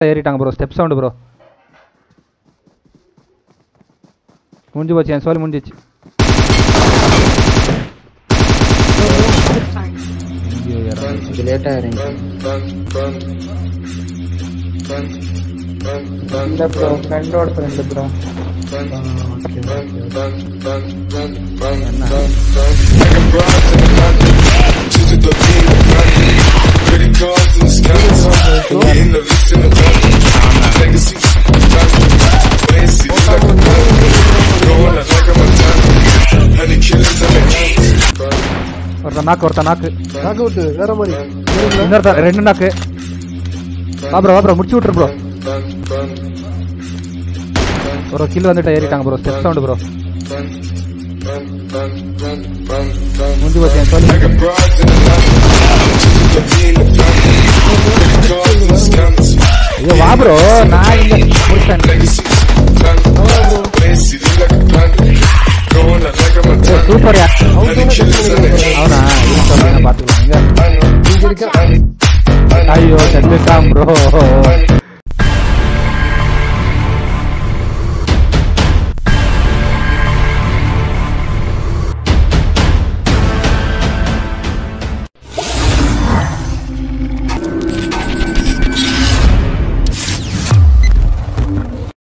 ஏறிட்டாங்க bro step sound bro முடிஞ்சு போச்சு என் சோலி முடிஞ்சிச்சு ஐயோ, இறங்கு. கொஞ்சம் லேட்டா இறங்கி இல்ல ப்ரோ ஃப்ரெண்டோட ஃப்ரெண்டு ப்ரோ ஒருத்தன் நாக்கு ஒருத்தன் நாக்கு நாக் அவுட் வேற மாதிரி இன்னொருத்தன் ரெண்டு நாக்கு வா ப்ரோ வா ப்ரோ முடிச்சு விட்ரு ப்ரோ ப்ரோ கில் வந்துட்டு ஏறிட்டாங்க ப்ரோ ஸ்டெப் சவுண்டு ப்ரோ முடிஞ்சு போச்சு என் சோலி ஐயோ வா ப்ரோ நான் இங்க முடிச்சேன் சூப்பர் அவனா இது சொல்லுங்க பாத்துக்கலாம் இங்க ஐயோ செத்துட்டான் ப்ரோ